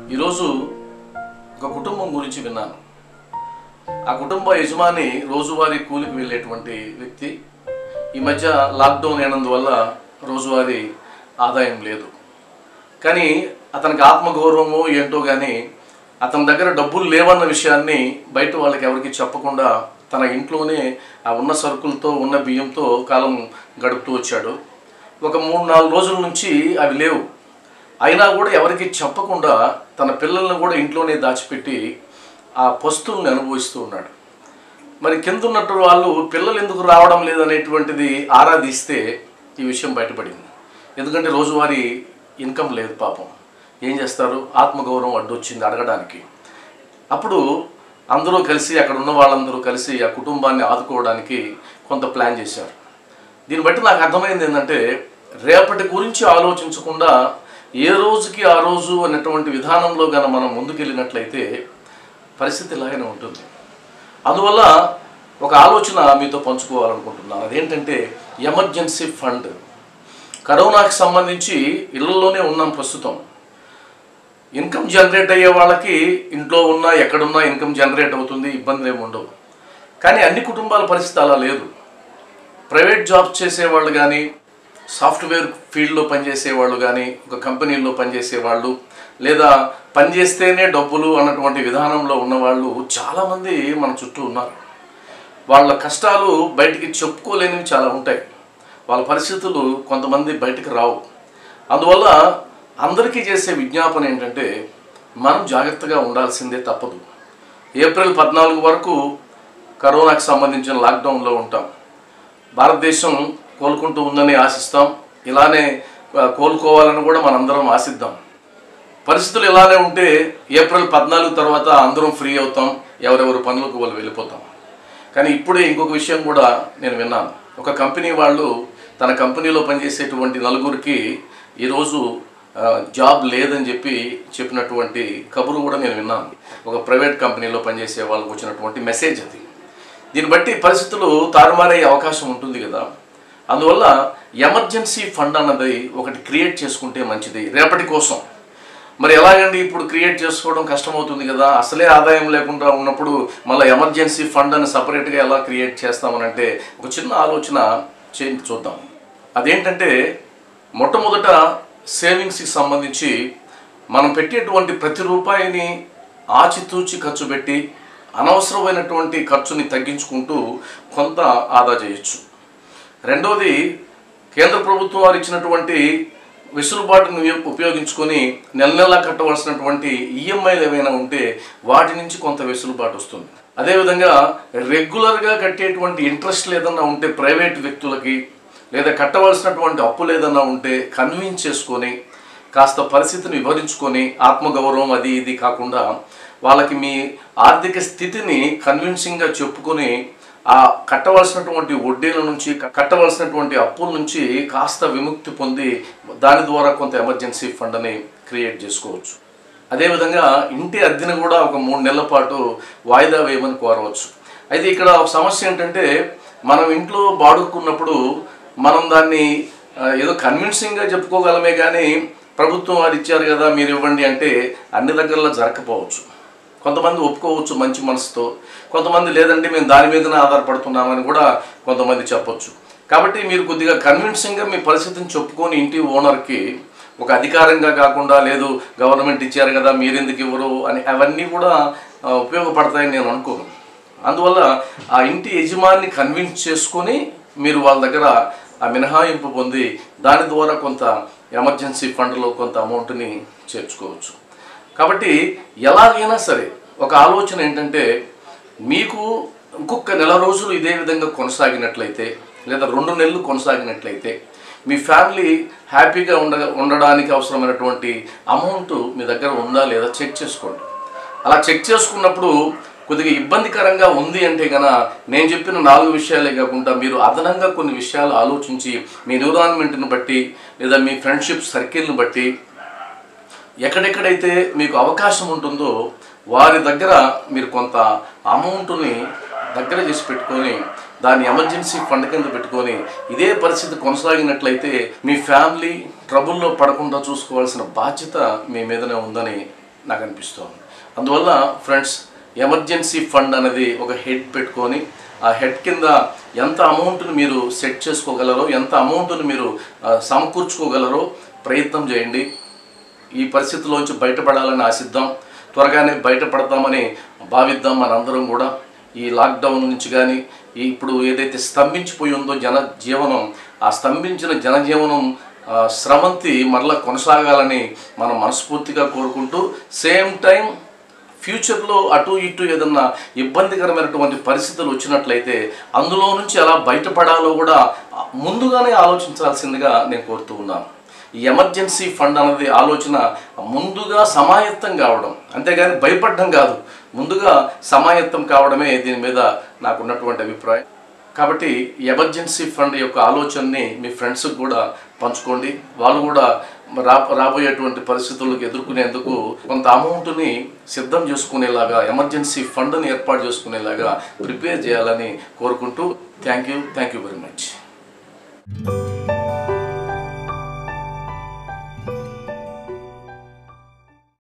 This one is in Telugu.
ఈరోజు ఒక కుటుంబం గురించి విన్నాను ఆ కుటుంబ యజమాని రోజువారీ కూలికి వెళ్ళేటువంటి వ్యక్తి ఈ మధ్య లాక్డౌన్ అయినందువల్ల రోజువారీ ఆదాయం లేదు కానీ అతనికి ఆత్మగౌరవము ఏంటో కానీ అతని దగ్గర డబ్బులు లేవన్న విషయాన్ని బయట వాళ్ళకి ఎవరికి చెప్పకుండా తన ఇంట్లోనే ఆ ఉన్న సరుకులతో ఉన్న బియ్యంతో కాలం గడుపుతూ వచ్చాడు ఒక మూడు నాలుగు రోజుల నుంచి అవి లేవు అయినా కూడా ఎవరికి చెప్పకుండా తన పిల్లల్ని కూడా ఇంట్లోనే దాచిపెట్టి ఆ పస్తుల్ని అనుభవిస్తూ ఉన్నాడు మరి కింద ఉన్నట్టు వాళ్ళు పిల్లలు ఎందుకు రావడం లేదనేటువంటిది ఆరాధిస్తే ఈ విషయం బయటపడింది ఎందుకంటే రోజువారీ ఇన్కమ్ లేదు పాపం ఏం చేస్తారు ఆత్మగౌరవం అడ్డొచ్చింది అడగడానికి అప్పుడు అందరూ కలిసి అక్కడ ఉన్న వాళ్ళందరూ కలిసి ఆ కుటుంబాన్ని ఆదుకోవడానికి కొంత ప్లాన్ చేశారు దీన్ని బట్టి నాకు అర్థమైంది ఏంటంటే రేపటి గురించి ఆలోచించకుండా ఏ రోజుకి ఆ రోజు అనేటువంటి విధానంలో గన మనం ముందుకెళ్ళినట్లయితే పరిస్థితి ఇలాగనే ఉంటుంది అందువల్ల ఒక ఆలోచన మీతో పంచుకోవాలనుకుంటున్నాను అదేంటంటే ఎమర్జెన్సీ ఫండ్ కరోనాకి సంబంధించి ఇళ్లలోనే ఉన్నాం ప్రస్తుతం ఇన్కమ్ జనరేట్ అయ్యే వాళ్ళకి ఇంట్లో ఉన్నా ఎక్కడున్నా ఇన్కమ్ జనరేట్ అవుతుంది ఇబ్బందులు ఏమి ఉండవు కానీ అన్ని కుటుంబాల పరిస్థితి అలా లేదు ప్రైవేట్ జాబ్స్ చేసేవాళ్ళు కానీ సాఫ్ట్వేర్ ఫీల్డ్లో పనిచేసే వాళ్ళు కానీ ఒక కంపెనీల్లో పనిచేసే వాళ్ళు లేదా పనిచేస్తేనే డబ్బులు అన్నటువంటి విధానంలో ఉన్నవాళ్ళు చాలామంది మన చుట్టూ ఉన్నారు వాళ్ళ కష్టాలు బయటికి చెప్పుకోలేనివి చాలా ఉంటాయి వాళ్ళ పరిస్థితులు కొంతమంది బయటికి రావు అందువల్ల అందరికీ చేసే విజ్ఞాపన ఏంటంటే మనం జాగ్రత్తగా ఉండాల్సిందే తప్పదు ఏప్రిల్ పద్నాలుగు వరకు కరోనాకు సంబంధించిన లాక్డౌన్లో ఉంటాం భారతదేశం కోలుకుంటూ ఉందని ఆశిస్తాం ఇలానే ఆ, కోలుకోవాలని కూడా మనందరం ఆశిద్దాం పరిస్థితులు ఇలానే ఉంటే ఏప్రిల్ పద్నాలుగు తర్వాత అందరం ఫ్రీ అవుతాం ఎవరెవరు పనులకు వాళ్ళు వెళ్ళిపోతాం కానీ ఇప్పుడే ఇంకొక విషయం కూడా నేను విన్నాను ఒక కంపెనీ వాళ్ళు తన కంపెనీలో పనిచేసేటువంటి నలుగురికి ఈరోజు ఆ, జాబ్ లేదని చెప్పి చెప్పినటువంటి కబురు కూడా నేను విన్నాను ఒక ప్రైవేట్ కంపెనీలో పనిచేసే వాళ్ళకు వచ్చినటువంటి మెసేజ్ అది దీన్ని బట్టి పరిస్థితులు తారుమారయ్యే అవకాశం ఉంటుంది కదా అందువల్ల ఎమర్జెన్సీ ఫండ్ అన్నది ఒకటి క్రియేట్ చేసుకుంటే మంచిది రేపటి కోసం మరి ఎలాగండి ఇప్పుడు క్రియేట్ చేసుకోవడం కష్టమవుతుంది కదా అసలే ఆదాయం లేకుండా ఉన్నప్పుడు మళ్ళీ ఎమర్జెన్సీ ఫండ్ అని సపరేట్గా ఎలా క్రియేట్ చేస్తామనంటే ఒక చిన్న ఆలోచన చేయండి చూద్దాం అదేంటంటే మొట్టమొదట సేవింగ్స్కి సంబంధించి మనం పెట్టేటువంటి ప్రతి రూపాయిని ఆచితూచి ఖర్చు పెట్టి అనవసరమైనటువంటి ఖర్చుని తగ్గించుకుంటూ కొంత ఆదా చేయొచ్చు రెండోది కేంద్ర ప్రభుత్వం వారు ఇచ్చినటువంటి వెసులుబాటును ఉపయోగించుకొని నెల నెలా కట్టవలసినటువంటి ఈఎంఐలు ఏమైనా ఉంటే వాటి నుంచి కొంత వెసులుబాటు వస్తుంది అదేవిధంగా రెగ్యులర్గా కట్టేటువంటి ఇంట్రెస్ట్లు ఏదన్నా ఉంటే ప్రైవేట్ వ్యక్తులకి లేదా కట్టవలసినటువంటి అప్పులు ఏదన్నా ఉంటే కన్విన్స్ చేసుకొని కాస్త పరిస్థితిని వివరించుకొని ఆత్మగౌరవం అది ఇది కాకుండా వాళ్ళకి మీ ఆర్థిక స్థితిని కన్విన్సింగ్గా చెప్పుకొని ఆ కట్టవలసినటువంటి వడ్డీల నుంచి క- కట్టవలసినటువంటి అప్పుల నుంచి కాస్త విముక్తి పొంది దాని ద్వారా కొంత ఎమర్జెన్సీ ఫండ్ అని క్రియేట్ చేసుకోవచ్చు అదేవిధంగా ఇంటి అద్దెను కూడా ఒక మూడు నెలల పాటు వాయిదా వేయమని కోరవచ్చు అయితే ఇక్కడ ఒక సమస్య ఏంటంటే మనం ఇంట్లో బాడుకున్నప్పుడు మనం దాన్ని ఆ, ఏదో కన్విన్సింగ్గా చెప్పుకోగలమే కానీ ప్రభుత్వం వారు ఇచ్చారు కదా మీరు ఇవ్వండి అంటే అన్ని దగ్గరలో జరగకపోవచ్చు కొంతమంది ఒప్పుకోవచ్చు మంచి మనసుతో కొంతమంది లేదండి మేము దాని మీదనే ఆధారపడుతున్నామని కూడా కొంతమంది చెప్పొచ్చు కాబట్టి మీరు కొద్దిగా కన్విన్సింగ్గా మీ పరిస్థితిని చెప్పుకొని ఇంటి ఓనర్కి ఒక అధికారంగా కాకుండా లేదు గవర్నమెంట్ ఇచ్చారు కదా మీరెందుకు ఇవ్వరు అని అవన్నీ కూడా ఆ, ఉపయోగపడతాయని నేను అనుకోను అందువల్ల ఆ ఇంటి యజమాని కన్విన్స్ చేసుకొని మీరు వాళ్ళ దగ్గర ఆ మినహాయింపు పొంది దాని ద్వారా కొంత ఎమర్జెన్సీ ఫండ్లో కొంత అమౌంట్ని చేర్చుకోవచ్చు కాబట్టి ఎలాగైనా సరే ఒక ఆలోచన ఏంటంటే మీకు ఇంకొక నెల రోజులు ఇదే విధంగా కొనసాగినట్లయితే లేదా రెండు నెలలు కొనసాగినట్లయితే మీ ఫ్యామిలీ హ్యాపీగా ఉండ ఉండడానికి అవసరమైనటువంటి అమౌంట్ మీ దగ్గర ఉందా లేదా చెక్ చేసుకోండి అలా చెక్ చేసుకున్నప్పుడు కొద్దిగా ఇబ్బందికరంగా ఉంది అంటే గన నేను చెప్పిన నాలుగు విషయాలే కాకుండా మీరు అదనంగా కొన్ని విషయాలు ఆలోచించి మీ ఎన్విరాన్మెంట్ని బట్టి లేదా మీ ఫ్రెండ్షిప్ సర్కిల్ని బట్టి ఎక్కడెక్కడైతే మీకు అవకాశం ఉంటుందో వారి దగ్గర మీరు కొంత అమౌంట్ని దగ్గర చేసి పెట్టుకొని దాన్ని ఎమర్జెన్సీ ఫండ్ కింద పెట్టుకొని ఇదే పరిస్థితి కొనసాగినట్లయితే మీ ఫ్యామిలీ ట్రబుల్లో పడకుండా చూసుకోవాల్సిన బాధ్యత మీ మీదనే ఉందని నాకు అనిపిస్తోంది అందువల్ల ఫ్రెండ్స్ ఎమర్జెన్సీ ఫండ్ అనేది ఒక హెడ్ పెట్టుకొని ఆ హెడ్ కింద ఎంత అమౌంట్ని మీరు సెట్ చేసుకోగలరో ఎంత అమౌంట్ని మీరు ఆ, సమకూర్చుకోగలరో ప్రయత్నం చేయండి ఈ పరిస్థితిలోంచి బయటపడాలని ఆశిద్దాం త్వరగానే బయటపడతామని భావిద్దాం మనందరం కూడా ఈ లాక్డౌన్ నుంచి కానీ ఈ ఇప్పుడు ఏదైతే స్తంభించిపోయి ఉందో జన జీవనం ఆ స్తంభించిన జనజీవనం ఆ, స్రవంతి మరలా కొనసాగాలని మనం మనస్ఫూర్తిగా కోరుకుంటూ సేమ్ టైం ఫ్యూచర్లో అటు ఇటు ఏదన్నా ఇబ్బందికరమైనటువంటి పరిస్థితులు వచ్చినట్లయితే అందులో నుంచి ఎలా బయటపడాలో కూడా ముందుగానే ఆలోచించాల్సిందిగా నేను కోరుతూ ఉన్నాను ఈ ఎమర్జెన్సీ ఫండ్ అన్నది ఆలోచన ముందుగా సమాయత్తం కావడం అంతేగాని భయపడడం కాదు ముందుగా సమాయత్తం కావడమే దీని మీద నాకు ఉన్నటువంటి అభిప్రాయం కాబట్టి ఎమర్జెన్సీ ఫండ్ యొక్క ఆలోచనని మీ ఫ్రెండ్స్కి కూడా పంచుకోండి వాళ్ళు కూడా రా రాబోయేటువంటి పరిస్థితులకు ఎదుర్కొనేందుకు కొంత అమౌంట్ని సిద్ధం చేసుకునేలాగా ఎమర్జెన్సీ ఫండ్ని ఏర్పాటు చేసుకునేలాగా ప్రిపేర్ చేయాలని కోరుకుంటూ thank you thank you very much